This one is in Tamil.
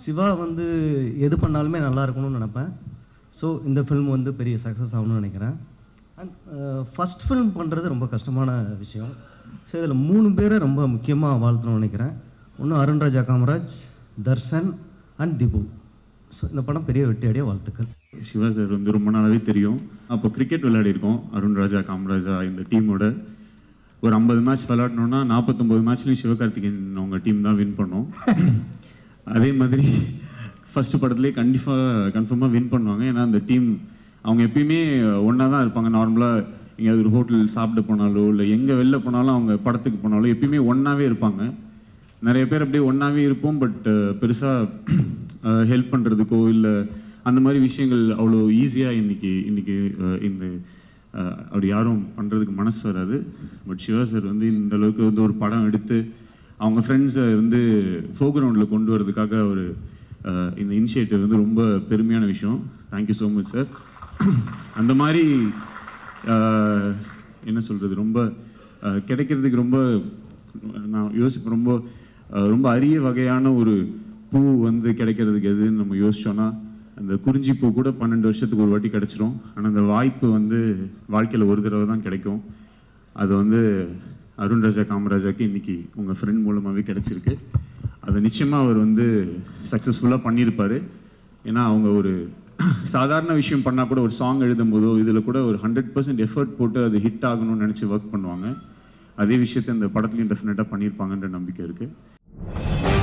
சிவா வந்து எது பண்ணாலுமே நல்லா இருக்கணும்னு நினப்பேன் ஸோ இந்த ஃபில்ம் வந்து பெரிய சக்ஸஸ் ஆகணும்னு நினைக்கிறேன் அண்ட் ஃபஸ்ட் ஃபில்ம் பண்ணுறது ரொம்ப கஷ்டமான விஷயம் ஸோ இதில் மூணு பேரை ரொம்ப முக்கியமாக வாழ்த்தணும்னு நினைக்கிறேன் ஒன்று அருண்ராஜா காமராஜ் தர்ஷன் அண்ட் திபு ஸோ இந்த படம் பெரிய வெற்றியடைய வாழ்த்துக்கள் சிவா சார் வந்து ரொம்ப நாளாவே தெரியும் அப்போ கிரிக்கெட் விளையாடி இருக்கோம் அருண் ராஜா காமராஜா இந்த டீமோட ஒரு ஐம்பது மேட்ச் விளையாடணும்னா நாற்பத்தொம்பது மேட்ச்லையும் சிவகார்த்திகேயன் அவங்க டீம் தான் வின் பண்ணோம் அதே மாதிரி ஃபர்ஸ்ட் படத்துலேயே கண்டிப்பாக கன்ஃபார்மாக வின் பண்ணுவாங்க ஏன்னா அந்த டீம் அவங்க எப்பயுமே ஒன்றா தான் இருப்பாங்க நார்மலாக எங்கேயாவது ஒரு ஹோட்டல் சாப்பிட போனாலோ இல்லை எங்கே வெளில போனாலும் அவங்க படத்துக்கு போனாலும் எப்பயுமே ஒன்றாவே இருப்பாங்க நிறைய பேர் அப்படியே ஒன்றாவே இருப்போம் பட் பெருசாக ஹெல்ப் பண்ணுறதுக்கோ இல்லை அந்த மாதிரி விஷயங்கள் அவ்வளோ ஈஸியாக இன்னைக்கு இன்னைக்கு அஹ், இந்த அஹ், அப்படி யாரும் பண்ணுறதுக்கு மனசு வராது பட் சிவா சார் வந்து இந்த அளவுக்கு வந்து ஒரு படம் எடுத்து அவங்க ஃப்ரெண்ட்ஸை வந்து ஃபோக்ரவுண்டில் கொண்டு வரதுக்காக ஒரு அஹ், இந்த இனிஷியேட்டிவ் வந்து ரொம்ப பெருமையான விஷயம் தேங்க்யூ ஸோ மச் சார் அந்த மாதிரி அஹ், என்ன சொல்கிறது ரொம்ப அஹ், கிடைக்கிறதுக்கு ரொம்ப நான் யோசிப்பேன் ரொம்ப அஹ், ரொம்ப அரிய வகையான ஒரு பூ வந்து கிடைக்கிறதுக்கு எதுன்னு நம்ம யோசிச்சோன்னா அந்த குறிஞ்சி பூ கூட பன்னெண்டு வருஷத்துக்கு ஒரு வாட்டி கிடைச்சிரும் ஆனால் அந்த வாய்ப்பு வந்து வாழ்க்கையில் ஒரு தடவை தான் கிடைக்கும் அது வந்து அருண் ராஜா காமராஜாக்கு இன்னைக்கு உங்கள் ஃப்ரெண்ட் மூலமாகவே கிடைச்சிருக்கு அதை நிச்சயமாக அவர் வந்து சக்ஸஸ்ஃபுல்லாக பண்ணியிருப்பார் ஏன்னா அவங்க ஒரு சாதாரண விஷயம் பண்ணால் கூட ஒரு சாங் எழுதும் போதோ இதில் கூட ஒரு ஹண்ட்ரட் பர்சன்ட் எஃபர்ட் போட்டு அது ஹிட் ஆகணும்னு நினச்சி ஒர்க் பண்ணுவாங்க அதே விஷயத்தை இந்த படத்துலையும் டெஃபினட்டாக பண்ணியிருப்பாங்கன்ற நம்பிக்கை இருக்குது